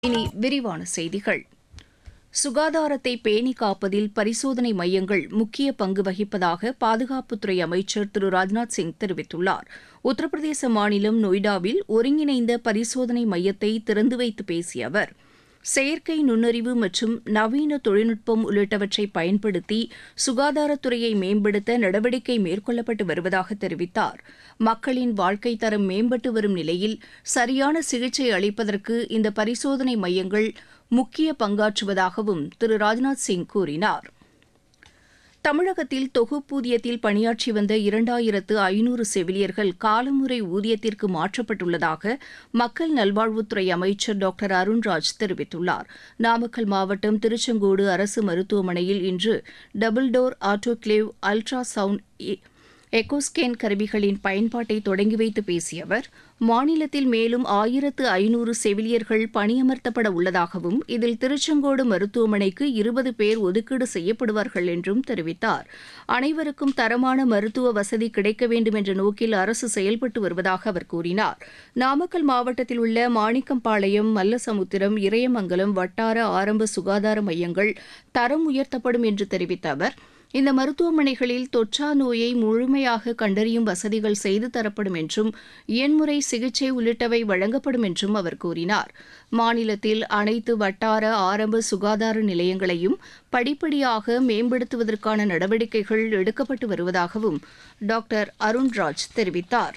இனி விரிவான செய்திகள் சுகாதாரத்தை பேணி காப்பதில் பரிசோதனை மையங்கள் முக்கிய பங்கு வகிப்பதாக பாதுகாப்புத்துறை அமைச்சர் திரு ராஜ்நாத் சிங் தெரிவித்துள்ளார் உத்தரப்பிரதேச மாநிலம் நொய்டாவில் ஒருங்கிணைந்த பரிசோதனை மையத்தை திறந்து வைத்து பேசிய அவர் செயற்கை நுண்ணறிவு மற்றும் நவீன தொழில்நுட்பம் உள்ளிட்டவற்றை பயன்படுத்தி சுகாதாரத்துறையை மேம்படுத்த நடவடிக்கை மேற்கொள்ளப்பட்டு வருவதாக தெரிவித்தார் மக்களின் வாழ்க்கை தரம் மேம்பட்டு வரும் நிலையில் சரியான சிகிச்சை அளிப்பதற்கு இந்த பரிசோதனை மையங்கள் முக்கிய பங்காற்றுவதாகவும் திரு ராஜ்நாத் சிங் கூறினார் தமிழகத்தில் தொகுப்பூதியத்தில் பணியாற்றி வந்த இரண்டாயிரத்து ஐநூறு செவிலியர்கள் காலமுறை ஊதியத்திற்கு மாற்றப்பட்டுள்ளதாக மக்கள் நல்வாழ்வுத்துறை அமைச்சர் டாக்டர் அருண்ராஜ் தெரிவித்துள்ளார் நாமக்கல் மாவட்டம் திருச்செங்கோடு அரசு மருத்துவமனையில் இன்று double door autoclave ultrasound echo scan கருவிகளின் பயன்பாட்டை தொடங்கி வைத்து பேசிய அவர் மாநிலத்தில் மேலும் ஆயிரத்து ஐநூறு செவிலியர்கள் பணியமர்த்தப்பட உள்ளதாகவும் இதில் திருச்செங்கோடு மருத்துவமனைக்கு இருபது பேர் ஒதுக்கீடு செய்யப்படுவார்கள் என்றும் தெரிவித்தார் அனைவருக்கும் தரமான மருத்துவ வசதி கிடைக்க வேண்டும் என்ற நோக்கில் அரசு செயல்பட்டு வருவதாக அவர் கூறினார் நாமக்கல் மாவட்டத்தில் உள்ள மாணிக்கம்பாளையம் மல்லசமுத்திரம் இறையமங்கலம் வட்டார ஆரம்ப சுகாதார மையங்கள் தரம் உயர்த்தப்படும் என்று தெரிவித்த அவர் இந்த மருத்துவமனைகளில் தொற்றா நோயை முழுமையாக கண்டறியும் வசதிகள் செய்து தரப்படும் என்றும் இயன்முறை சிகிச்சை உள்ளிட்டவை வழங்கப்படும் என்றும் அவர் கூறினார் மாநிலத்தில் அனைத்து வட்டார ஆரம்ப சுகாதார நிலையங்களையும் படிப்படியாக மேம்படுத்துவதற்கான நடவடிக்கைகள் எடுக்கப்பட்டு வருவதாகவும் டாக்டர் அருண்ராஜ் தெரிவித்தார்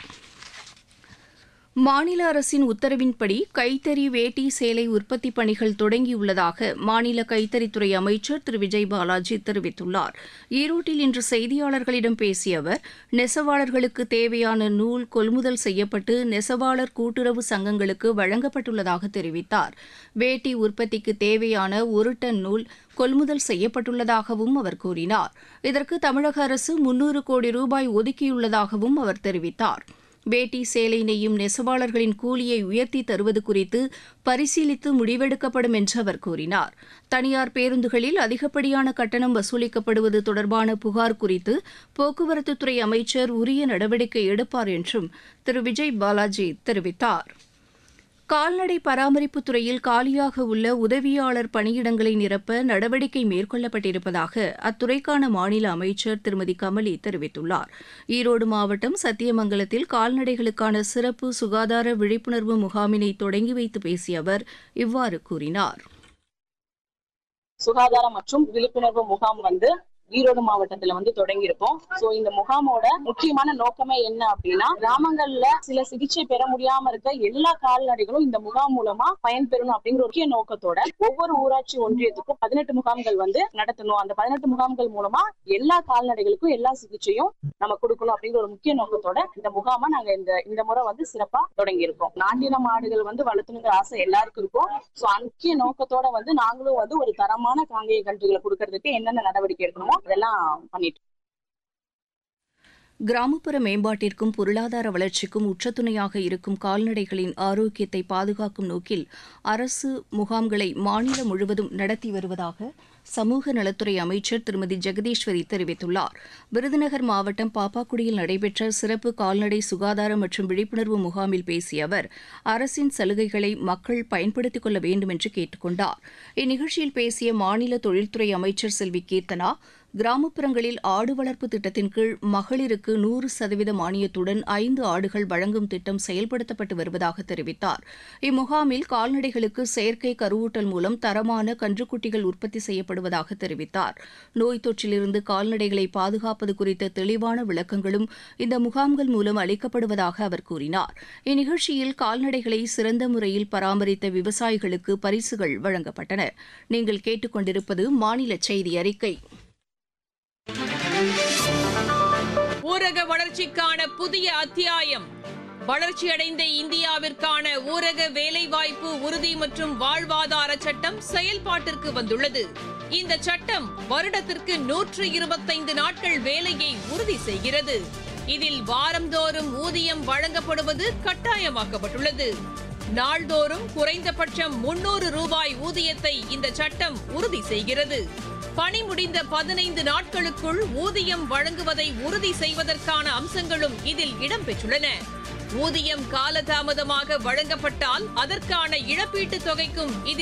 மாநில அரசின் உத்தரவின்படி கைத்தறி வேட்டி சேலை உற்பத்தி பணிகள் தொடங்கியுள்ளதாக மாநில கைத்தறித்துறை அமைச்சர் திரு விஜய் பாலாஜி தெரிவித்துள்ளார் ஈரோட்டில் இன்று செய்தியாளர்களிடம் பேசிய அவர் நெசவாளர்களுக்கு தேவையான நூல் கொள்முதல் செய்யப்பட்டு நெசவாளர் கூட்டுறவு சங்கங்களுக்கு வழங்கப்பட்டுள்ளதாக தெரிவித்தார் வேட்டி உற்பத்திக்கு தேவையான ஒரு டன் நூல் கொள்முதல் செய்யப்பட்டுள்ளதாகவும் அவர் கூறினார் இதற்கு தமிழக அரசு முன்னூறு கோடி ரூபாய் ஒதுக்கியுள்ளதாகவும் அவர் தெரிவித்தார் வேட்டி சேலை நெய்யும் நெசவாளர்களின் கூலியை உயர்த்தி தருவது குறித்து பரிசீலித்து முடிவெடுக்கப்படும் என்று அவர் கூறினார் தனியார் பேருந்துகளில் அதிகப்படியான கட்டணம் வசூலிக்கப்படுவது தொடர்பான புகார் குறித்து போக்குவரத்துத்துறை அமைச்சர் உரிய நடவடிக்கை எடுப்பார் என்றும் திரு விஜய் பாலாஜி தெரிவித்தார் கால்நடை பராமரிப்புத் துறையில் காலியாக உள்ள உதவியாளர் பணியிடங்களை நிரப்ப நடவடிக்கை மேற்கொள்ளப்பட்டிருப்பதாக அத்துறைக்கான மாநில அமைச்சர் திருமதி கமலி தெரிவித்துள்ளார் ஈரோடு மாவட்டம் சத்தியமங்கலத்தில் கால்நடைகளுக்கான சிறப்பு சுகாதார விழிப்புணர்வு முகாமினை தொடங்கி வைத்து பேசிய அவர் இவ்வாறு கூறினார் சுகாதாரம் மற்றும் விழிப்புணர்வு முகாம் வந்து ஈரோடு மாவட்டத்துல வந்து தொடங்கி இருக்கோம் சோ இந்த முகாமோட முக்கியமான நோக்கமே என்ன அப்படின்னா கிராமங்கள்ல சில சிகிச்சை பெற முடியாம இருக்க எல்லா கால்நடைகளும் இந்த முகாம் மூலமா பயன்பெறணும் அப்படிங்கிற முக்கிய நோக்கத்தோட ஒவ்வொரு ஊராட்சி ஒன்றியத்துக்கும் பதினெட்டு முகாம்கள் வந்து நடத்தணும் அந்த பதினெட்டு முகாம்கள் மூலமா எல்லா கால்நடைகளுக்கும் எல்லா சிகிச்சையும் நம்ம கொடுக்கணும் அப்படிங்கிற ஒரு முக்கிய நோக்கத்தோட இந்த முகாமை நாங்க இந்த இந்த முறை வந்து சிறப்பா தொடங்கி இருக்கோம் நாட்டின மாடுகள் வந்து வளர்த்தணுங்கிற ஆசை எல்லாருக்கும் இருக்கும் சோ முக்கிய நோக்கத்தோட வந்து நாங்களும் வந்து ஒரு தரமான காங்கேய கன்றுகளை கொடுக்கறதுக்கு என்னென்ன நடவடிக்கை எடுக்கணுமோ அதெல்லாம் பண்ணிட்டு கிராமப்புற மேம்பாட்டிற்கும் பொருளாதார வளர்ச்சிக்கும் உச்சத்துணையாக இருக்கும் கால்நடைகளின் ஆரோக்கியத்தை பாதுகாக்கும் நோக்கில் அரசு முகாம்களை மாநிலம் முழுவதும் நடத்தி வருவதாக சமூக நலத்துறை அமைச்சர் திருமதி ஜெகதீஸ்வரி தெரிவித்துள்ளார் விருதுநகர் மாவட்டம் பாப்பாக்குடியில் நடைபெற்ற சிறப்பு கால்நடை சுகாதாரம் மற்றும் விழிப்புணர்வு முகாமில் பேசிய அவர் அரசின் சலுகைகளை மக்கள் பயன்படுத்திக் கொள்ள வேண்டும் என்று கேட்டுக் கொண்டார் இந்நிகழ்ச்சியில் பேசிய மாநில தொழில்துறை அமைச்சர் செல்வி கீர்த்தனா கிராமப்புறங்களில் ஆடு வளர்ப்பு திட்டத்தின் கீழ் மகளிருக்கு நூறு சதவீத மானியத்துடன் ஐந்து ஆடுகள் வழங்கும் திட்டம் செயல்படுத்தப்பட்டு வருவதாக தெரிவித்தார் இம்முகாமில் கால்நடைகளுக்கு செயற்கை கருவூட்டல் மூலம் தரமான கன்றுக்குட்டிகள் உற்பத்தி செய்யப்படுவதாக தெரிவித்தார் நோய் தொற்றிலிருந்து கால்நடைகளை பாதுகாப்பது குறித்த தெளிவான விளக்கங்களும் இந்த முகாம்கள் மூலம் அளிக்கப்படுவதாக அவர் கூறினார் இந்நிகழ்ச்சியில் கால்நடைகளை சிறந்த முறையில் பராமரித்த விவசாயிகளுக்கு பரிசுகள் வழங்கப்பட்டன நீங்கள் கேட்டுக்கொண்டிருப்பது மாநில செய்தி அறிக்கை ஊரக வளர்ச்சிக்கான புதிய அத்தியாயம் வளர்ச்சியடைந்த இந்தியாவிற்கான ஊரக வேலைவாய்ப்பு உறுதி மற்றும் வாழ்வாதார சட்டம் செயல்பாட்டிற்கு வந்துள்ளது இந்த சட்டம் வருடத்திற்கு நூற்று இருபத்தைந்து நாட்கள் வேலையை உறுதி செய்கிறது இதில் வாரந்தோறும் ஊதியம் வழங்கப்படுவது கட்டாயமாக்கப்பட்டுள்ளது நாள்தோறும் குறைந்தபட்சம் முன்னூறு ரூபாய் ஊதியத்தை இந்த சட்டம் உறுதி செய்கிறது பணி முடிந்த பதினைந்து நாட்களுக்குள் ஊதியம் வழங்குவதை உறுதி செய்வதற்கான அம்சங்களும் இதில் இடம்பெற்றுள்ளன ஊதியம் காலதாமதமாக வழங்கப்பட்டால் அதற்கான இழப்பீட்டுத் தொகைக்கும் இதில்